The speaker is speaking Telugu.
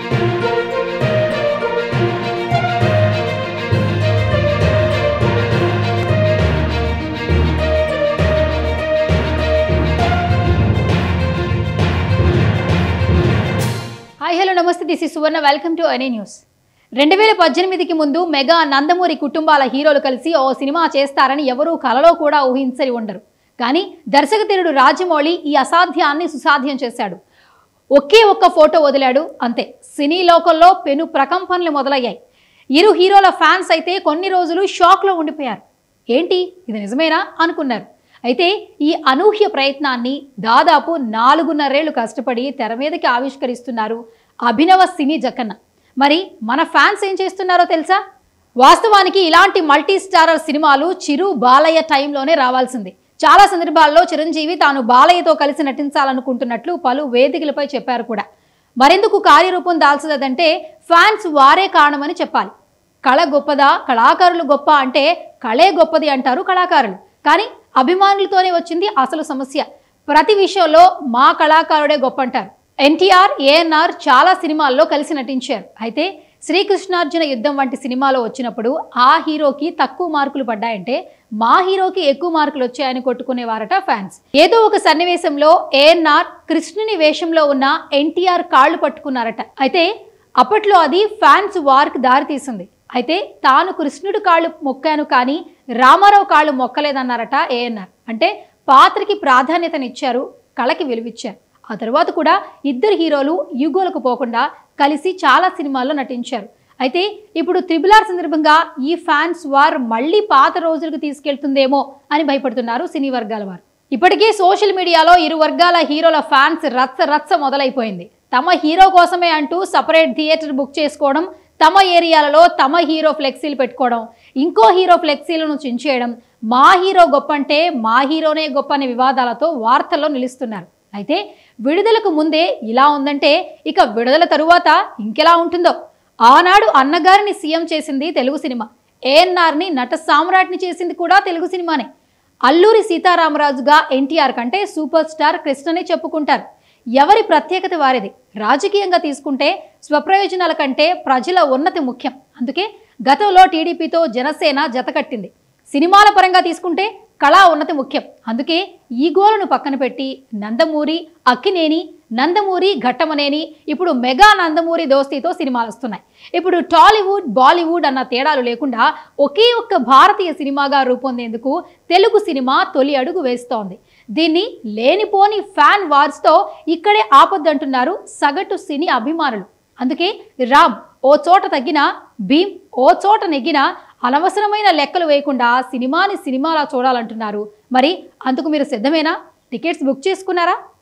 హాయ్ హలో నమస్తే this is Suvarna welcome to any news రెండు వేల పద్దెనిమిదికి ముందు మెగా నందమూరి కుటుంబాల హీరోలు కలిసి ఓ సినిమా చేస్తారని ఎవరూ కలలో కూడా ఊహించని ఉండరు కానీ దర్శకధీరుడు రాజమౌళి ఈ అసాధ్యాన్ని సుసాధ్యం చేశాడు ఒకే ఒక్క ఫోటో వదిలాడు అంతే సినీ లోకంలో పెను ప్రకంపనలు మొదలయ్యాయి ఇరు హీరోల ఫ్యాన్స్ అయితే కొన్ని రోజులు షాక్లో ఉండిపోయారు ఏంటి ఇది నిజమేనా అనుకున్నారు అయితే ఈ అనూహ్య ప్రయత్నాన్ని దాదాపు నాలుగున్నరేళ్లు కష్టపడి తెర మీదకి ఆవిష్కరిస్తున్నారు అభినవ సినీ జక్కన్న మరి మన ఫ్యాన్స్ ఏం చేస్తున్నారో తెలుసా వాస్తవానికి ఇలాంటి మల్టీ స్టారర్ సినిమాలు చిరు బాలయ్య టైంలోనే రావాల్సింది చాలా సందర్భాల్లో చిరంజీవి తాను బాలయ్యతో కలిసి నటించాలనుకుంటున్నట్లు పలు వేదికలపై చెప్పారు కూడా మరెందుకు కార్యరూపం దాల్చదంటే ఫ్యాన్స్ వారే కారణమని చెప్పాలి కళ గొప్పదా కళాకారులు గొప్ప అంటే కళే గొప్పది అంటారు కళాకారులు కానీ అభిమానులతోనే వచ్చింది అసలు సమస్య ప్రతి విషయంలో మా కళాకారుడే గొప్ప అంటారు ఎన్టీఆర్ ఏఎన్ఆర్ చాలా సినిమాల్లో కలిసి నటించారు అయితే శ్రీకృష్ణార్జున యుద్ధం వంటి సినిమాలో వచ్చినప్పుడు ఆ హీరోకి తక్కువ మార్కులు పడ్డాయంటే మా హీరోకి ఎక్కువ మార్కులు వచ్చాయని కొట్టుకునేవారట ఫ్యాన్స్ ఏదో ఒక సన్నివేశంలో ఏఎన్ఆర్ కృష్ణుని వేషంలో ఉన్న ఎన్టీఆర్ కాళ్ళు పట్టుకున్నారట అయితే అప్పట్లో అది ఫ్యాన్స్ వార్కి దారితీసింది అయితే తాను కృష్ణుడు కాళ్ళు మొక్కాను కానీ రామారావు కాళ్ళు మొక్కలేదన్నారట ఏఎన్ఆర్ అంటే పాత్రకి ప్రాధాన్యతనిచ్చారు కళకి విలువిచ్చారు ఆ తర్వాత కూడా ఇద్దరు హీరోలు యుగోలకు పోకుండా కలిసి చాలా సినిమాల్లో నటించారు అయితే ఇప్పుడు త్రిబుల్ ఆర్ సందర్భంగా ఈ ఫ్యాన్స్ వార్ మళ్ళీ పాత రోజులకు తీసుకెళ్తుందేమో అని భయపడుతున్నారు సినీ వర్గాల వారు ఇప్పటికే సోషల్ మీడియాలో ఇరు వర్గాల హీరోల ఫ్యాన్స్ రచ్చ రచ్చ మొదలైపోయింది తమ హీరో కోసమే అంటూ సపరేట్ థియేటర్ బుక్ చేసుకోవడం తమ ఏరియాలలో తమ హీరో ఫ్లెక్సీలు పెట్టుకోవడం ఇంకో హీరో ఫ్లెక్సీలను చించేయడం మా హీరో గొప్ప అంటే మా హీరోనే గొప్ప అనే వివాదాలతో వార్తల్లో నిలుస్తున్నారు అయితే విడుదలకు ముందే ఇలా ఉందంటే ఇక విడుదల తరువాత ఇంకెలా ఉంటుందో ఆనాడు అన్నగారిని సీఎం చేసింది తెలుగు సినిమా ఏఎన్ఆర్ని నట సామ్రాట్ని చేసింది కూడా తెలుగు సినిమానే అల్లూరి సీతారామరాజుగా ఎన్టీఆర్ కంటే సూపర్ స్టార్ కృష్ణనే చెప్పుకుంటారు ఎవరి ప్రత్యేకత వారిది రాజకీయంగా తీసుకుంటే స్వప్రయోజనాల కంటే ప్రజల ఉన్నతి ముఖ్యం అందుకే గతంలో టీడీపీతో జనసేన జతకట్టింది సినిమాల పరంగా తీసుకుంటే కళా ఉన్నతి ముఖ్యం అందుకే ఈ గోలను పక్కన పెట్టి నందమూరి అక్కినేని నందమూరి ఘట్టమనేని ఇప్పుడు మెగా నందమూరి దోస్తీతో సినిమాలు వస్తున్నాయి ఇప్పుడు టాలీవుడ్ బాలీవుడ్ అన్న తేడాలు లేకుండా ఒకే ఒక్క భారతీయ సినిమాగా రూపొందేందుకు తెలుగు సినిమా తొలి అడుగు వేస్తోంది దీన్ని లేనిపోని ఫ్యాన్ వార్స్తో ఇక్కడే ఆపొద్దంటున్నారు సగటు సినీ అభిమానులు అందుకే రామ్ ఓ చోట తగ్గినా భీమ్ ఓ చోట నెగ్గినా అనవసరమైన లెక్కలు వేయకుండా సినిమాని సినిమాలా చూడాలంటున్నారు మరి అందుకు మీరు సిద్ధమేనా టికెట్స్ బుక్ చేసుకున్నారా